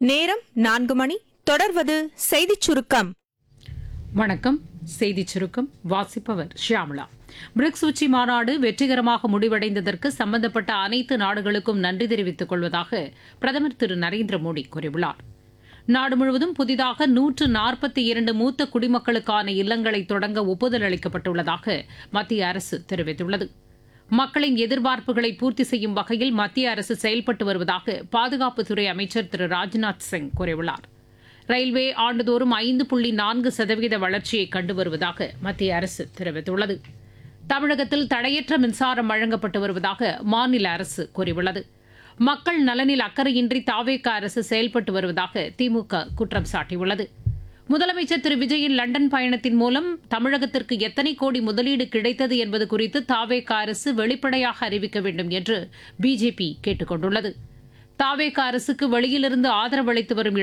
நேரம் நான்கு மணி தொடர்வது செய்திச் சுருக்கம் வணக்கம் செய்திச் சுருக்கம் வாசிப்பவர் ஷியாமளா பிரிக்ஸ் உச்சி மாநாடு வெற்றிகரமாக முடிவடைந்ததற்கு சம்பந்தப்பட்ட அனைத்து நாடுகளுக்கும் நன்றி தெரிவித்துக் கொள்வதாக பிரதமர் திரு நரேந்திர மோடி கூறியுள்ளார் நாடு முழுவதும் புதிதாக நூற்று நாற்பத்தி இரண்டு மூத்த குடிமக்களுக்கான இல்லங்களை தொடங்க ஒப்புதல் அளிக்கப்பட்டுள்ளதாக மத்திய அரசு தெரிவித்துள்ளது மக்களின் எதிர்பார்ப்புகளை பூர்த்தி செய்யும் வகையில் மத்திய அரசு செயல்பட்டு வருவதாக பாதுகாப்புத்துறை அமைச்சர் திரு ராஜ்நாத் சிங் கூறியுள்ளார் ரயில்வே ஆண்டுதோறும் ஐந்து புள்ளி நான்கு சதவீத வளர்ச்சியை கண்டு வருவதாக மத்திய அரசு தெரிவித்துள்ளது தமிழகத்தில் தடையற்ற மின்சாரம் வழங்கப்பட்டு வருவதாக மாநில அரசு கூறியுள்ளது மக்கள் நலனில் அக்கறையின்றி தாவேக அரசு செயல்பட்டு வருவதாக திமுக குற்றம் சாட்டியுள்ளது முதலமைச்சர் திரு விஜயின் லண்டன் பயணத்தின் மூலம் தமிழகத்திற்கு எத்தனை கோடி முதலீடு கிடைத்தது என்பது குறித்து தாவேக அரசு வெளிப்படையாக அறிவிக்க வேண்டும் என்று பிஜேபி கேட்டுக் கொண்டுள்ளது தாவேக அரசுக்கு வெளியிலிருந்து ஆதரவு அளித்து வரும்